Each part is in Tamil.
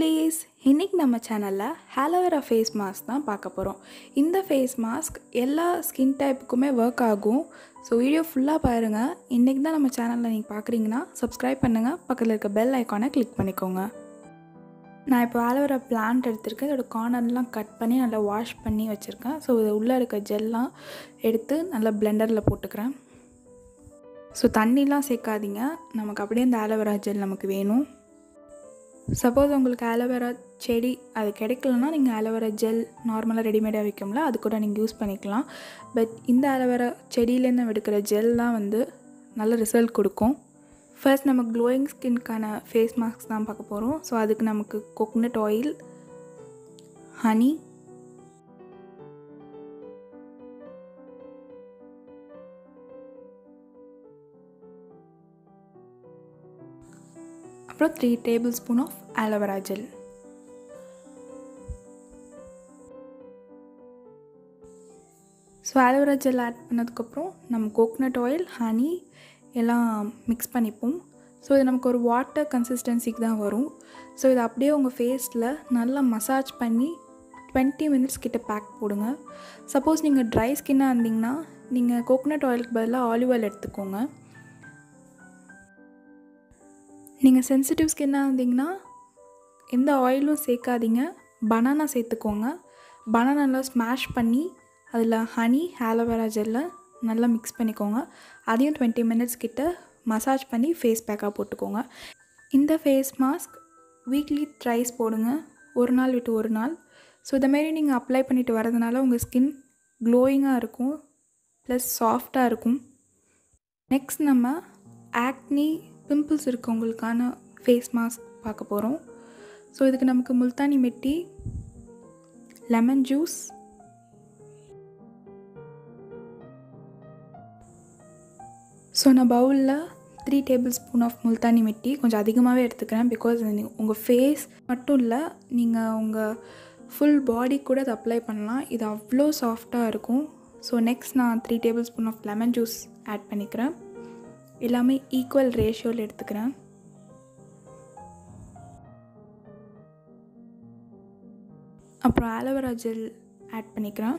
லவ்லீஸ் இன்னைக்கு நம்ம சேனலில் ஹாலோவேரா ஃபேஸ் மாஸ்க் தான் பார்க்க போகிறோம் இந்த ஃபேஸ் மாஸ்க் எல்லா ஸ்கின் டைப்புக்குமே ஒர்க் ஆகும் ஸோ வீடியோ ஃபுல்லாக பாருங்கள் இன்றைக்கி தான் நம்ம சேனலில் நீங்கள் பார்க்குறீங்கன்னா சப்ஸ்கிரைப் பண்ணுங்கள் பக்கத்தில் இருக்க பெல் ஐக்கானை கிளிக் பண்ணிக்கோங்க நான் இப்போ ஆலோவேரா பிளான்ட் எடுத்திருக்கேன் இதோட கார்னர்லாம் கட் பண்ணி நல்லா வாஷ் பண்ணி வச்சுருக்கேன் ஸோ இது உள்ளே இருக்க ஜெல்லாம் எடுத்து நல்லா பிளெண்டரில் போட்டுக்கிறேன் ஸோ தண்ணிலாம் சேர்க்காதீங்க நமக்கு அப்படியே இந்த ஆலோவேரா ஜெல் நமக்கு வேணும் சப்போஸ் உங்களுக்கு ஆலோவேரா செடி அது கிடைக்கலனா நீங்கள் ஆலோவேரா ஜெல் நார்மலாக ரெடிமேடாக விற்கும்ல அது கூட நீங்கள் யூஸ் பண்ணிக்கலாம் பட் இந்த ஆலோவேரா செடியிலேருந்து எடுக்கிற ஜெல் தான் வந்து நல்ல ரிசல்ட் கொடுக்கும் ஃபர்ஸ்ட் நம்ம க்ளோயிங் ஸ்கின்க்கான ஃபேஸ் மாஸ்க் தான் பார்க்க போகிறோம் ஸோ அதுக்கு நமக்கு கோகனட் ஆயில் ஹனி அப்புறம் three tablespoon of aloe vera gel so aloe vera gel add பண்ணதுக்கப்புறம் நம்ம கோகனட் ஆயில் ஹனி எல்லாம் மிக்ஸ் பண்ணிப்போம் ஸோ இது நமக்கு ஒரு வாட்டர் கன்சிஸ்டன்சிக்கு தான் வரும் ஸோ இதை அப்படியே உங்கள் ஃபேஸில் நல்லா மசாஜ் பண்ணி டுவெண்ட்டி மினிட்ஸ் கிட்ட பேக் போடுங்க சப்போஸ் நீங்கள் ட்ரை ஸ்கின்னாக இருந்தீங்கன்னா நீங்கள் கோகனட் ஆயிலுக்கு பதிலாக ஆலிவ் ஆயில் எடுத்துக்கோங்க நீங்கள் சென்சிட்டிவ் ஸ்கின்னாக இருந்தீங்கன்னா எந்த ஆயிலும் சேர்க்காதீங்க பனானா சேர்த்துக்கோங்க பனானாலாம் ஸ்மாஷ் பண்ணி அதில் ஹனி ஆலோவேரா ஜெல்லை நல்லா மிக்ஸ் பண்ணிக்கோங்க அதையும் டுவெண்ட்டி மினிட்ஸ் கிட்ட மசாஜ் பண்ணி ஃபேஸ் பேக்காக போட்டுக்கோங்க இந்த ஃபேஸ் மாஸ்க் வீக்லி த்ரைஸ் போடுங்க ஒரு நாள் விட்டு ஒரு நாள் ஸோ இந்தமாரி நீங்கள் அப்ளை பண்ணிட்டு வரதுனால உங்கள் ஸ்கின் க்ளோயிங்காக இருக்கும் ப்ளஸ் சாஃப்டாக இருக்கும் நெக்ஸ்ட் நம்ம ஆக்னி பிம்பிள்ஸ் இருக்கவங்களுக்கான ஃபேஸ் மாஸ்க் பார்க்க போகிறோம் ஸோ இதுக்கு நமக்கு முல்தானி மெட்டி லெமன் ஜூஸ் ஸோ நான் பவுலில் three tablespoon of multani mitti கொஞ்சம் அதிகமாகவே எடுத்துக்கிறேன் பிகாஸ் உங்கள் ஃபேஸ் மட்டும் இல்லை நீங்கள் உங்கள் ஃபுல் பாடி கூட அதை அப்ளை பண்ணலாம் இது அவ்வளோ சாஃப்டாக இருக்கும் ஸோ நெக்ஸ்ட் நான் three tablespoon of lemon juice add பண்ணிக்கிறேன் எல்லாமே ஈக்குவல் ரேஷியோவில் எடுத்துக்கிறேன் அப்புறம் ஆலோவேரா ஜெல் ஆட் பண்ணிக்கிறேன்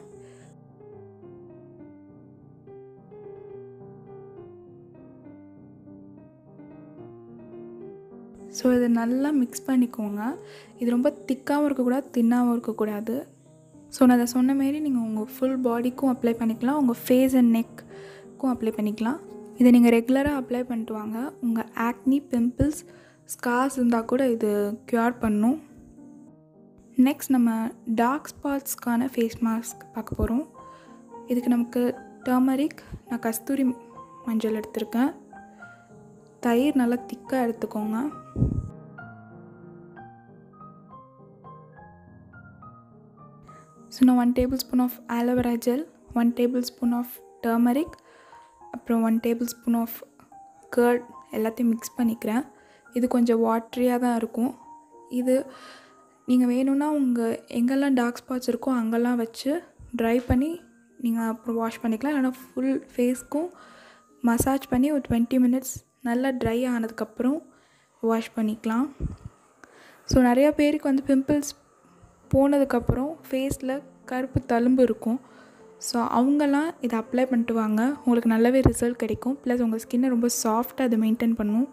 ஸோ இதை நல்லா மிக்ஸ் பண்ணிக்கோங்க இது ரொம்ப திக்காகவும் இருக்கக்கூடாது தின்னாகவும் இருக்கக்கூடாது ஸோ நான் அதை சொன்ன மாரி நீங்கள் உங்கள் ஃபுல் பாடிக்கும் அப்ளை பண்ணிக்கலாம் உங்கள் ஃபேஸ் அண்ட் நெக்கும் அப்ளை பண்ணிக்கலாம் இதை நீங்கள் ரெகுலராக அப்ளை பண்ணிட்டு வாங்க உங்கள் ஆக்னி பிம்பிள்ஸ் ஸ்கார்ஸ் இருந்தால் கூட இது க்யூர் பண்ணும் நெக்ஸ்ட் நம்ம டார்க் ஸ்பாட்ஸ்க்கான ஃபேஸ் மாஸ்க் பார்க்க போகிறோம் இதுக்கு நமக்கு டர்மரிக் நான் கஸ்தூரி மஞ்சள் எடுத்திருக்கேன் தயிர் நல்லா திக்காக எடுத்துக்கோங்க ஸோ நான் one tablespoon of aloe vera gel one tablespoon of turmeric அப்புறம் one tablespoon of curd எல்லாத்தையும் மிக்ஸ் பண்ணிக்கிறேன் இது கொஞ்சம் வாட்ரியாக தான் இருக்கும் இது நீங்கள் வேணும்னா உங்கள் எங்கெல்லாம் டார்க் ஸ்பாட்ஸ் இருக்கோ அங்கெல்லாம் வச்சு ட்ரை பண்ணி நீங்கள் அப்புறம் வாஷ் பண்ணிக்கலாம் இல்லைனா ஃபுல் ஃபேஸ்க்கும் மசாஜ் பண்ணி ஒரு டுவெண்ட்டி மினிட்ஸ் நல்லா ட்ரை ஆனதுக்கப்புறம் வாஷ் பண்ணிக்கலாம் ஸோ நிறையா பேருக்கு வந்து பிம்பிள்ஸ் போனதுக்கப்புறம் ஃபேஸில் கருப்பு தழும்பு இருக்கும் ஸோ அவங்கெல்லாம் இதை அப்ளை பண்ணிட்டு வாங்க உங்களுக்கு நல்லாவே ரிசல்ட் கிடைக்கும் ப்ளஸ் உங்கள் ஸ்கின்னை ரொம்ப சாஃப்டாக அதை மெயின்டைன் பண்ணும்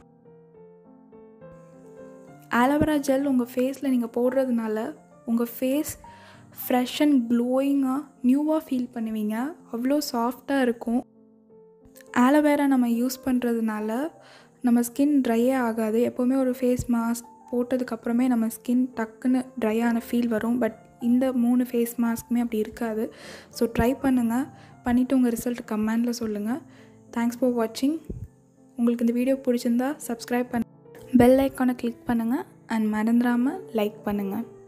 ஆலோவேரா ஜெல் உங்கள் ஃபேஸில் நீங்கள் போடுறதுனால உங்கள் ஃபேஸ் ஃப்ரெஷ் அண்ட் க்ளோயிங்காக நியூவாக ஃபீல் பண்ணுவீங்க அவ்வளோ சாஃப்டாக இருக்கும் ஆலோவேரா நம்ம யூஸ் பண்ணுறதுனால நம்ம ஸ்கின் ட்ரையே ஆகாது எப்போவுமே ஒரு ஃபேஸ் மாஸ்க் போட்டதுக்கப்புறமே நம்ம ஸ்கின் டக்குன்னு ட்ரை ஆன ஃபீல் வரும் பட் இந்த மூணு ஃபேஸ் மாஸ்க்குமே அப்படி இருக்காது ஸோ ட்ரை பண்ணுங்கள் பண்ணிவிட்டு உங்கள் ரிசல்ட் கமெண்டில் சொல்லுங்கள் தேங்க்ஸ் ஃபார் வாட்சிங் உங்களுக்கு இந்த வீடியோ பிடிச்சிருந்தா சப்ஸ்கிரைப் பண்ண பெல் ஐக்கானை கிளிக் பண்ணுங்கள் அண்ட் மறந்துடாமல் லைக் பண்ணுங்கள்